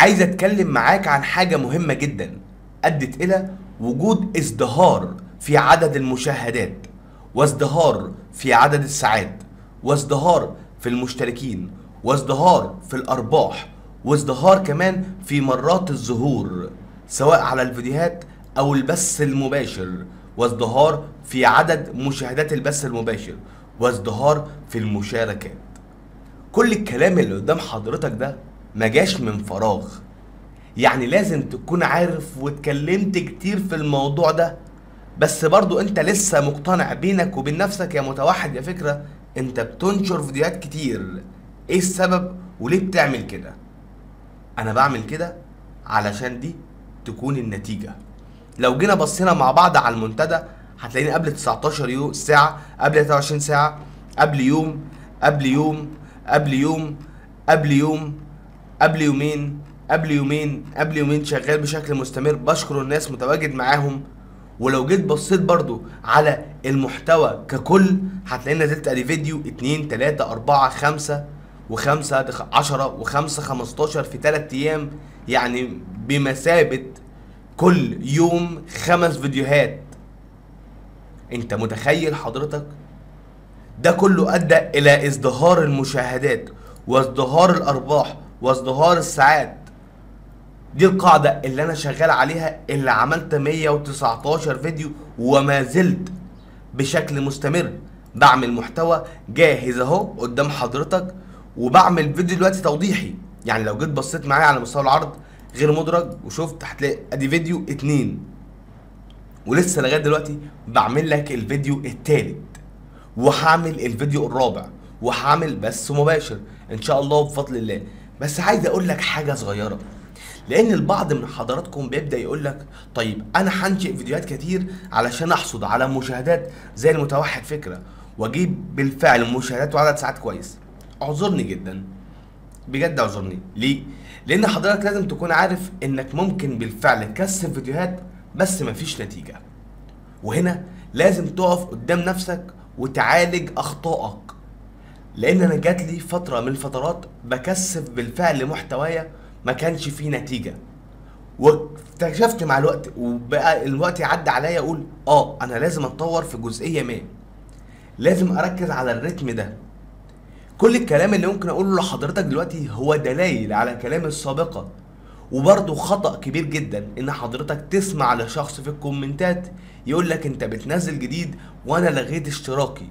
عايز اتكلم معاك عن حاجة مهمة جدا ادت الى وجود ازدهار في عدد المشاهدات وازدهار في عدد الساعات وازدهار في المشتركين وازدهار في الارباح وازدهار كمان في مرات الظهور سواء على الفيديوهات او البث المباشر وازدهار في عدد مشاهدات البث المباشر وازدهار في المشاركات كل الكلام اللي قدام حضرتك ده ما جاش من فراغ يعني لازم تكون عارف واتكلمت كتير في الموضوع ده بس برضو انت لسه مقتنع بينك وبين نفسك يا متوحد يا فكرة انت بتنشر فيديوهات كتير ايه السبب وليه بتعمل كده انا بعمل كده علشان دي تكون النتيجة لو جينا بصينا مع بعض على المنتدى هتلاقيني قبل 19 يوم ساعة قبل 23 ساعة قبل يوم قبل يوم قبل يوم قبل يوم قبل يومين قبل يومين قبل يومين شغال بشكل مستمر بشكر الناس متواجد معاهم ولو جيت بصيت برضو على المحتوى ككل هتلاقيني نزلت ادي فيديو اتنين تلاتة اربعة خمسة وخمسة دخ- عشرة وخمسة خمستاشر في تلات ايام يعني بمثابة كل يوم خمس فيديوهات انت متخيل حضرتك ده كله ادى الى ازدهار المشاهدات وازدهار الارباح وازدهار الساعات دي القاعدة اللي انا شغال عليها اللي عملت 119 فيديو وما زلت بشكل مستمر بعمل محتوى جاهز اهو قدام حضرتك وبعمل فيديو دلوقتي توضيحي يعني لو جيت بصيت معايا على مستوى العرض غير مدرج وشفت هتلاقي ادي فيديو اتنين ولسه لغايه دلوقتي بعمل لك الفيديو التالت وهعمل الفيديو الرابع وهعمل بث مباشر ان شاء الله بفضل الله بس عايز اقول لك حاجه صغيره لان البعض من حضراتكم بيبدا يقول لك طيب انا هنشئ فيديوهات كتير علشان احصد على مشاهدات زي المتوحد فكره واجيب بالفعل مشاهدات وعدد ساعات كويس اعذرني جدا بجد اعذرني ليه لان حضرتك لازم تكون عارف انك ممكن بالفعل تكسب فيديوهات بس مفيش نتيجه وهنا لازم تقف قدام نفسك وتعالج اخطائك لان انا جات لي فتره من الفترات بكثف بالفعل محتوايا ما كانش فيه نتيجه واكتشفت مع الوقت وبقى الوقت يعدي عليا اقول اه انا لازم اتطور في جزئيه ما لازم اركز على الريتم ده كل الكلام اللي ممكن اقوله لحضرتك دلوقتي هو دلائل على كلامي السابقه وبرضه خطأ كبير جدا ان حضرتك تسمع لشخص في الكومنتات يقول لك انت بتنزل جديد وانا لغيت اشتراكي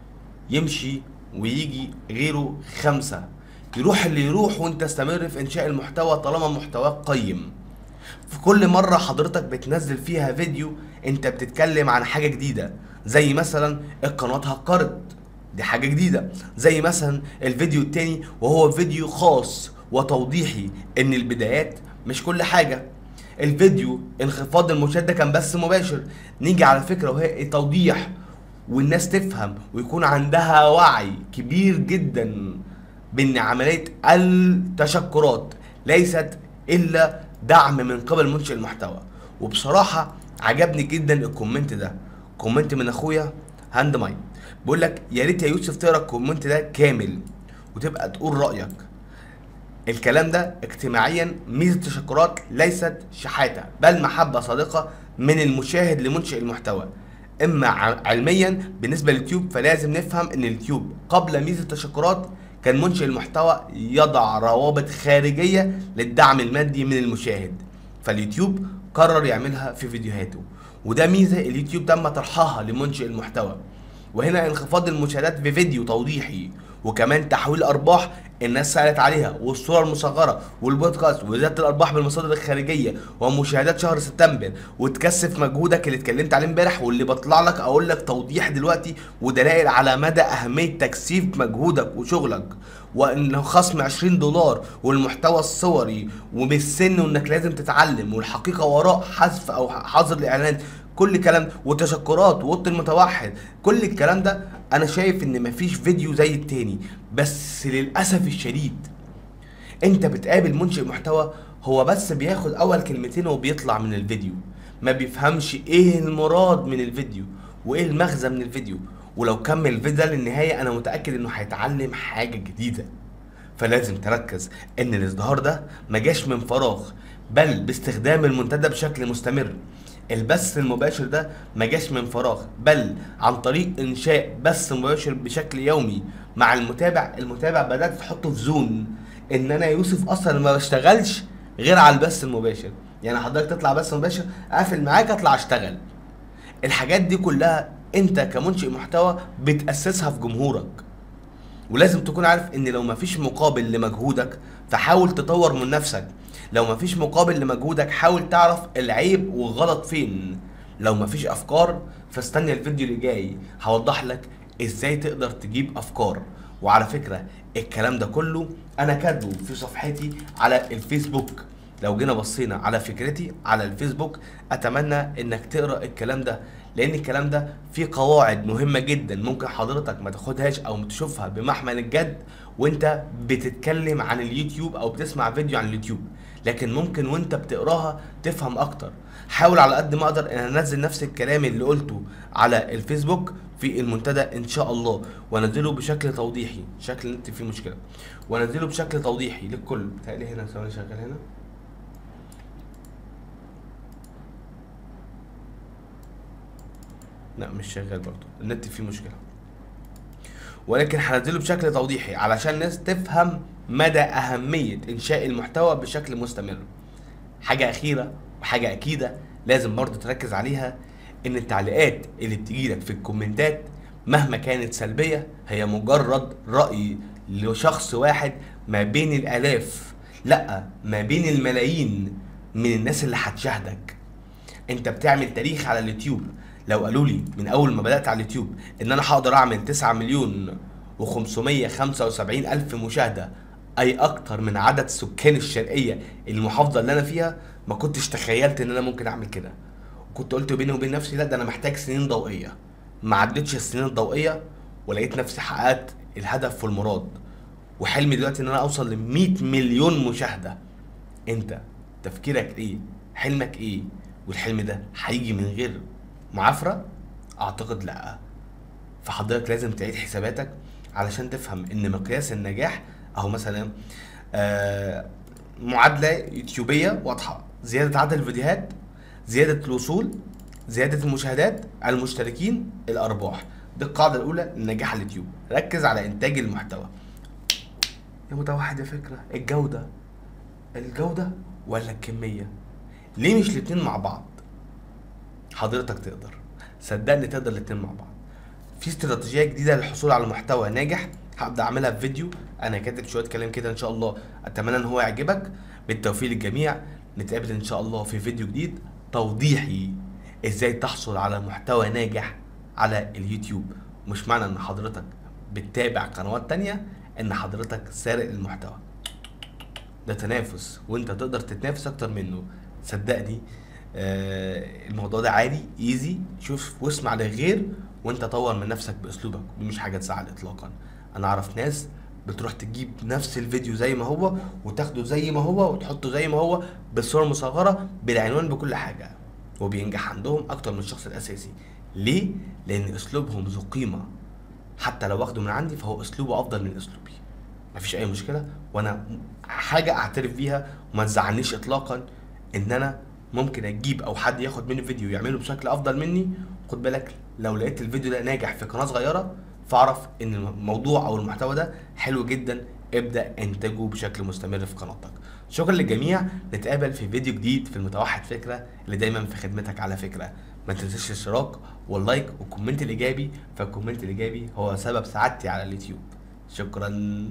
يمشي ويجي غيره خمسة يروح اللي يروح وانت استمر في انشاء المحتوى طالما محتواك قيم في كل مرة حضرتك بتنزل فيها فيديو انت بتتكلم عن حاجة جديدة زي مثلا القناة هكرت دي حاجة جديدة زي مثلا الفيديو التاني وهو فيديو خاص وتوضيحي ان البدايات مش كل حاجة الفيديو انخفاض المشاهدة كان بس مباشر نيجي على فكرة وهي توضيح والناس تفهم ويكون عندها وعي كبير جدا بان عملية التشكرات ليست الا دعم من قبل منشئ المحتوى وبصراحة عجبني جدا الكومنت ده كومنت من اخويا هاند مايند بيقول لك يا ريت يا يوسف تقرا الكومنت ده كامل وتبقى تقول رايك الكلام ده اجتماعيا ميزه التشكرات ليست شحاته بل محبه صادقه من المشاهد لمنشئ المحتوى اما ع- علميا بالنسبه لليوتيوب فلازم نفهم ان اليوتيوب قبل ميزه التشكرات كان منشئ المحتوى يضع روابط خارجيه للدعم المادي من المشاهد فاليوتيوب قرر يعملها في فيديوهاته وده ميزه اليوتيوب تم طرحها لمنشئ المحتوى وهنا انخفاض المشاهدات في فيديو توضيحي وكمان تحويل ارباح الناس سالت عليها والصوره المصغره والبودكاست وزياده الارباح بالمصادر الخارجيه ومشاهدات شهر سبتمبر وتكثف مجهودك اللي اتكلمت عليه امبارح واللي بطلع لك اقول لك توضيح دلوقتي ودلائل على مدى اهميه تكثيف مجهودك وشغلك وان خصم 20 دولار والمحتوى الصوري وبالسن وانك لازم تتعلم والحقيقه وراء حذف او حظر الاعلان كل الكلام ده وتشكرات ووضع المتوحد كل الكلام ده انا شايف ان مفيش فيديو زي التاني بس للاسف الشديد انت بتقابل منشئ محتوى هو بس بياخد اول كلمتين وبيطلع من الفيديو ما بيفهمش ايه المراد من الفيديو وايه المغزى من الفيديو ولو كمل الفيديو ده للنهايه انا متاكد انه هيتعلم حاجه جديده فلازم تركز ان الازدهار ده ما جاش من فراغ بل باستخدام المنتدى بشكل مستمر البث المباشر ده ما جاش من فراغ بل عن طريق انشاء بث مباشر بشكل يومي مع المتابع المتابع بدات تحطه في زون ان انا يوسف اصلا ما بشتغلش غير على البث المباشر يعني حضرتك تطلع بث مباشر اقفل معاك اطلع اشتغل الحاجات دي كلها انت كمنشئ محتوى بتاسسها في جمهورك ولازم تكون عارف ان لو مفيش مقابل لمجهودك فحاول تطور من نفسك لو مفيش مقابل لمجهودك حاول تعرف العيب والغلط فين لو مفيش افكار فاستنى الفيديو اللي جاي هوضح لك ازاي تقدر تجيب افكار وعلى فكرة الكلام ده كله انا كاتبه في صفحتي على الفيسبوك لو جينا بصينا على فكرتي على الفيسبوك اتمنى انك تقرا الكلام ده لان الكلام ده فيه قواعد مهمه جدا ممكن حضرتك ما تاخدهاش او تشوفها بمحمل الجد وانت بتتكلم عن اليوتيوب او بتسمع فيديو عن اليوتيوب لكن ممكن وانت بتقراها تفهم اكتر حاول على قد ما اقدر ان انزل نفس الكلام اللي قلته على الفيسبوك في المنتدى ان شاء الله وانزله بشكل توضيحي شكل النت فيه مشكله وانزله بشكل توضيحي للكل بتهيألي هنا ثواني شغال هنا لا مش شغال برضه النت فيه مشكله ولكن هنزله بشكل توضيحي علشان الناس تفهم مدى أهمية إنشاء المحتوى بشكل مستمر حاجة أخيرة وحاجة أكيدة لازم برضه تركز عليها إن التعليقات اللي بتجيلك في الكومنتات مهما كانت سلبية هي مجرد رأي لشخص واحد ما بين الآلاف لأ ما بين الملايين من الناس اللي هتشاهدك انت بتعمل تاريخ على اليوتيوب لو قالوا لي من اول ما بدات على اليوتيوب ان انا هقدر اعمل 9 مليون و575 الف مشاهده اي اكتر من عدد سكان الشرقيه المحافظه اللي انا فيها ما كنتش تخيلت ان انا ممكن اعمل كده وكنت قلت بيني وبين نفسي لا ده انا محتاج سنين ضوئيه ما عدتش السنين الضوئيه ولقيت نفسي حققت الهدف والمراد وحلمي دلوقتي ان انا اوصل ل 100 مليون مشاهده انت تفكيرك ايه حلمك ايه والحلم ده هيجي من غير معافرة اعتقد لا فحضرتك لازم تعيد حساباتك علشان تفهم ان مقياس النجاح اهو مثلا آه معادلة يوتيوبية واضحة زيادة عدد الفيديوهات زيادة الوصول زيادة المشاهدات المشتركين الأرباح دي القاعدة الأولى لنجاح اليوتيوب ركز على إنتاج المحتوى يا متوحد يا فكرة الجودة الجودة ولا الكمية ليه مش الاتنين مع بعض حضرتك تقدر صدقني تقدر الاتنين مع بعض في استراتيجيه جديده للحصول على محتوى ناجح هبدا اعملها في فيديو انا كاتب شويه كلام كده ان شاء الله اتمنى ان هو يعجبك بالتوفيق للجميع نتقابل ان شاء الله في فيديو جديد توضيحي ازاي تحصل على محتوى ناجح على اليوتيوب مش معنى ان حضرتك بتتابع قنوات تانية ان حضرتك سارق المحتوى ده تنافس وانت تقدر تتنافس اكتر منه صدقني آه الموضوع ده عادي ايزي شوف واسمع للغير وانت طور من نفسك باسلوبك دي مش حاجه تزعل اطلاقا انا اعرف ناس بتروح تجيب نفس الفيديو زي ما هو وتاخده زي ما هو وتحطه زي ما هو بالصوره المصغره بالعنوان بكل حاجه وبينجح عندهم اكتر من الشخص الاساسي ليه لان اسلوبهم ذو قيمه حتى لو واخده من عندي فهو اسلوبه افضل من اسلوبي مفيش اي مشكله وانا حاجه اعترف بيها وما تزعلنيش اطلاقا ان انا ممكن اجيب او حد ياخد مني فيديو يعمله بشكل افضل مني خد بالك لو لقيت الفيديو ده ناجح في قناه صغيره فاعرف ان الموضوع او المحتوى ده حلو جدا ابدا انتجه بشكل مستمر في قناتك شكرا للجميع نتقابل في فيديو جديد في المتوحد فكره اللي دايما في خدمتك على فكره ما تنساش الاشتراك واللايك والكومنت الايجابي فالكومنت الايجابي هو سبب سعادتي على اليوتيوب شكرا